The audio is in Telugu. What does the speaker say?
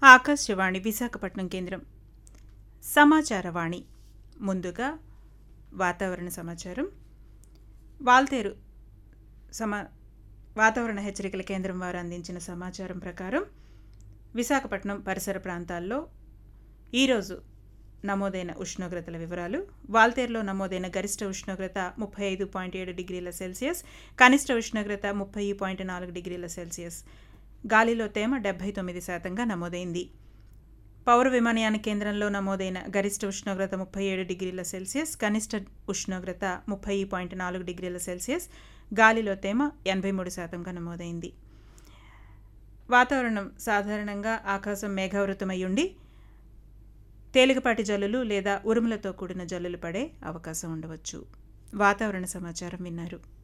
ఆకాశవాణి విశాఖపట్నం కేంద్రం సమాచారవాణి ముందుగా వాతావరణ సమాచారం వాల్తేరు సమా వాతావరణ హెచ్చరికల కేంద్రం వారు అందించిన సమాచారం ప్రకారం విశాఖపట్నం పరిసర ప్రాంతాల్లో ఈరోజు నమోదైన ఉష్ణోగ్రతల వివరాలు వాల్తేరులో నమోదైన గరిష్ట ఉష్ణోగ్రత ముప్పై ఐదు పాయింట్ ఏడు డిగ్రీల సెల్సియస్ కనిష్ట ఉష్ణోగ్రత ముప్పై పాయింట్ నాలుగు డిగ్రీల సెల్సియస్ గాలిలో తేమ డెబ్బై తొమ్మిది శాతంగా నమోదైంది పౌర విమానయాన కేంద్రంలో నమోదైన గరిష్ట ఉష్ణోగ్రత ముప్పై ఏడు డిగ్రీల సెల్సియస్ కనిష్ట ఉష్ణోగ్రత ముప్పై పాయింట్ నాలుగు డిగ్రీల సెల్సియస్ గాలిలో తేమ ఎనభై మూడు శాతంగా నమోదైంది వాతావరణం సాధారణంగా ఆకాశం మేఘావృతమై ఉండి తేలికపాటి జల్లులు లేదా ఉరుములతో కూడిన జల్లులు పడే అవకాశం ఉండవచ్చు వాతావరణ సమాచారం విన్నారు